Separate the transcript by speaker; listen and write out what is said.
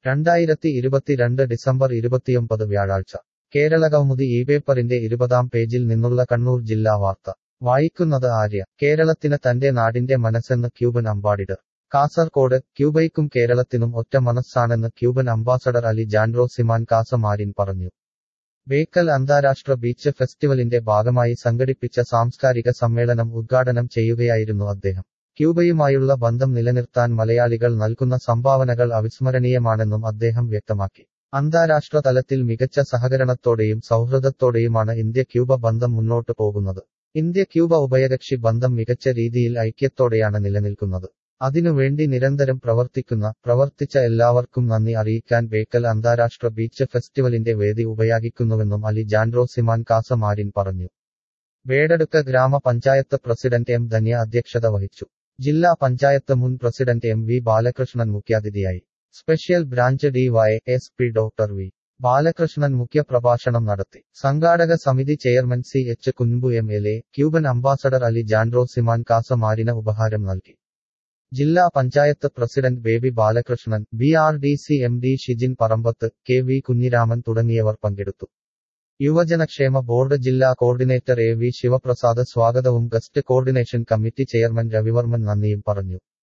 Speaker 1: രണ്ടായിരത്തി ഇരുപത്തിരണ്ട് ഡിസംബർ ഇരുപത്തിയൊമ്പത് വ്യാഴാഴ്ച കേരളകൗമുദി ഈ പേപ്പറിന്റെ ഇരുപതാം പേജിൽ നിന്നുള്ള കണ്ണൂർ ജില്ലാ വാർത്ത വായിക്കുന്നത് ആര്യ കേരളത്തിന് തന്റെ നാടിന്റെ മനസ്സെന്ന് ക്യൂബൻ അംബാഡിഡർ കാസർകോട് ക്യൂബയ്ക്കും കേരളത്തിനും ഒറ്റ മനസ്സാണെന്ന് Cuban ambassador Alejandro Simancas Marin പറഞ്ഞു ബേക്കൽ അന്താരാഷ്ട്ര ബീച്ച് ഫെസ്റ്റിവലിന്റെ ഭാഗമായി സംഘടിപ്പിച്ച സാംസ്കാരിക സമ്മേളനം ഉദ്ഘാടനം ചെയ്യുകയായിരുന്നു അദ്ദേഹം ക്യൂബയുമായുള്ള ബന്ധം നിലനിർത്താൻ മലയാളികൾ നൽകുന്ന സംഭാവനകൾ അവിസ്മരണീയമാണെന്നും അദ്ദേഹം വ്യക്തമാക്കി അന്താരാഷ്ട്ര തലത്തിൽ മികച്ച സഹകരണത്തോടെയും സൗഹൃദത്തോടെയുമാണ് ഇന്ത്യ ക്യൂബ ബന്ധം മുന്നോട്ടു പോകുന്നത് ഇന്ത്യ ക്യൂബ ഉഭയകക്ഷി ബന്ധം മികച്ച രീതിയിൽ ഐക്യത്തോടെയാണ് നിലനിൽക്കുന്നത് അതിനുവേണ്ടി നിരന്തരം പ്രവർത്തിക്കുന്ന പ്രവർത്തിച്ച എല്ലാവർക്കും നന്ദി അറിയിക്കാൻ ബേക്കൽ അന്താരാഷ്ട്ര ബീച്ച് ഫെസ്റ്റിവലിന്റെ വേദി ഉപയോഗിക്കുന്നുവെന്നും അലി ജാൻഡ്രോ സിമാൻ കാസമാരിൻ പറഞ്ഞു വേടടുക്ക ഗ്രാമപഞ്ചായത്ത് പ്രസിഡന്റ് എം ധന്യ അധ്യക്ഷത വഹിച്ചു ജില്ലാ പഞ്ചായത്ത് മുൻ പ്രസിഡന്റ് എം വി ബാലകൃഷ്ണൻ മുഖ്യാതിഥിയായി special branch D Y S P doctor V Balakrishnan മുഖ്യപ്രഭാഷണം നടത്തി സംഘാടക സമിതി chairman C H Kunbu M L A Cuban ambassador Alejandro Simancas കാസമാരിന് ഉപഹാരം നൽകി ജില്ലാ panchayat president Baby Balakrishnan B R D C M D Shijin Parambath K V Kunhiraman തുടങ്ങിയവർ പങ്കെടുത്തു യുവജനക്ഷേമ ബോർഡ് ജില്ലാ കോർഡിനേറ്റർ എ വി ശിവപ്രസാദ് സ്വാഗതവും guest coordination committee chairman Ravivarman നന്ദിയും പറഞ്ഞു